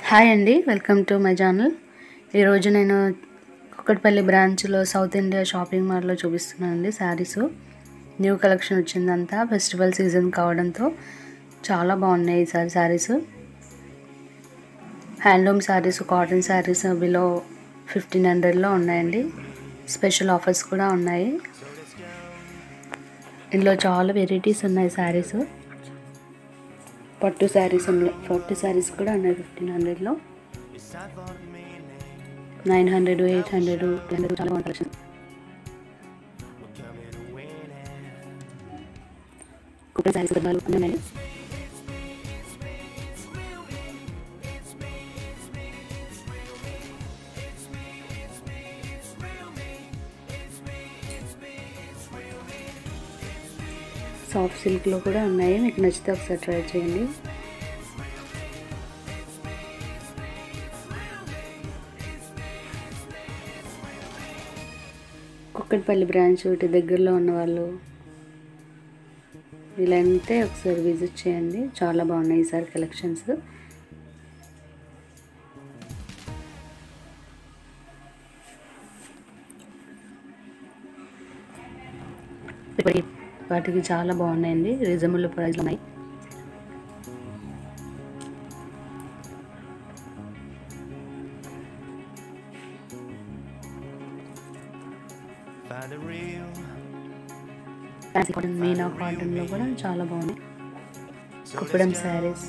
Hi అండి welcome to my channel ఈరోజు నేను కుక్కట్పల్లి బ్రాంచ్లో సౌత్ ఇండియా షాపింగ్ మాల్లో చూపిస్తున్నాను అండి శారీస్ న్యూ కలెక్షన్ వచ్చిందంతా ఫెస్టివల్ సీజన్ కావడంతో చాలా బాగున్నాయి ఈసారి sarees handloom sarees cotton sarees below fifteen హండ్రెడ్లో ఉన్నాయండి స్పెషల్ ఆఫర్స్ కూడా ఉన్నాయి ఇందులో చాలా వెరైటీస్ ఉన్నాయి శారీస్ పట్టు శారీస్ ఉన్నాయి పట్టు శారీస్ కూడా ఉన్నాయి ఫిఫ్టీన్ హండ్రెడ్లో nine hundred eight hundred hundred చాలా బాగుంది కలెక్షన్ కుప్ప శారీస్ కూడా ఉన్నాయండి సాఫ్ట్ సిల్క్లో కూడా ఉన్నాయి మీకు నచ్చితే ఒకసారి ట్రై చేయండి కుక్కట్పల్లి బ్రాంచ్ ఇటు దగ్గరలో ఉన్న వాళ్ళు వీలైతే ఒకసారి విజిట్ చేయండి చాలా బాగున్నాయి ఈసారి కలెక్షన్స్ ఇప్పటి వాటికి చాలా బాగున్నాయండి రీజనబుల్ ప్రైస్లో ఉన్నాయి Find a real fancy cotton Meena కాటన్లో కూడా చాలా బాగున్నాయి Kuppadam saris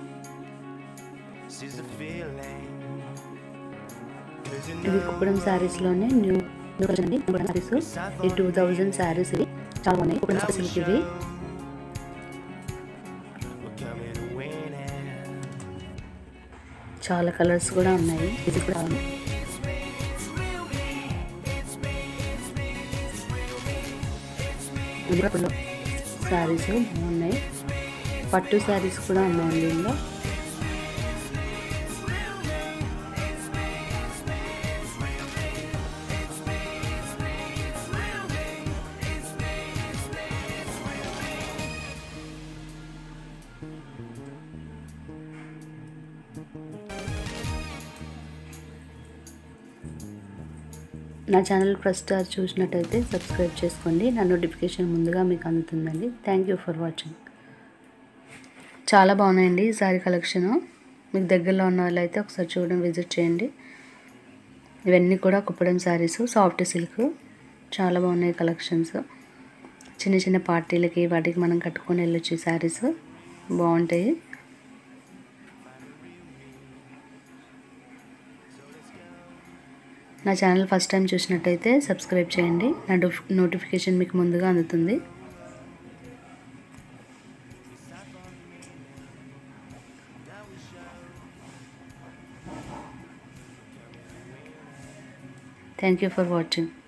sees the feeling. There's a ఇది కుప్పడం శారీస్లోనే న్యూ న్యూ కలెక్షన్ అండి కుప్పడం శారీస్ ఈ టూ థౌజండ్ శారీస్ ఇవి చాలా బాగున్నాయి కుప్పడం శారీస్ ఇవి we're coming to win it. చాలా కలర్స్ కూడా ఉన్నాయి ఇది కూడా ఉంది. ఇది కూడా ఫుల్ శారీస్ బాగున్నాయి పట్టు శారీస్ కూడా ఉన్నాయండి ఇందులో నా ఛానల్ ఫస్ట్ సార్ చూసినట్టయితే సబ్స్క్రైబ్ చేసుకోండి నా నోటిఫికేషన్ ముందుగా మీకు అందుతుందండి థ్యాంక్ యూ ఫర్ వాచింగ్ చాలా బాగున్నాయండి ఈ సారీ కలెక్షను మీకు దగ్గరలో ఉన్న వాళ్ళైతే ఒకసారి చూడడం విజిట్ చేయండి ఇవన్నీ కూడా కుప్పడం శారీస్ సాఫ్ట్ సిల్క్ చాలా బాగున్నాయి కలెక్షన్స్ చిన్న చిన్న పార్టీలకి వాటికి మనం కట్టుకొని వెళ్ళొచ్చు ఈ శారీస్ బాగుంటాయి నా ఛానల్ ఫస్ట్ టైం చూసినట్టయితే సబ్స్క్రైబ్ చేయండి నా నోటిఫికేషన్ మీకు ముందుగా అందుతుంది థ్యాంక్ యూ ఫర్ వాచింగ్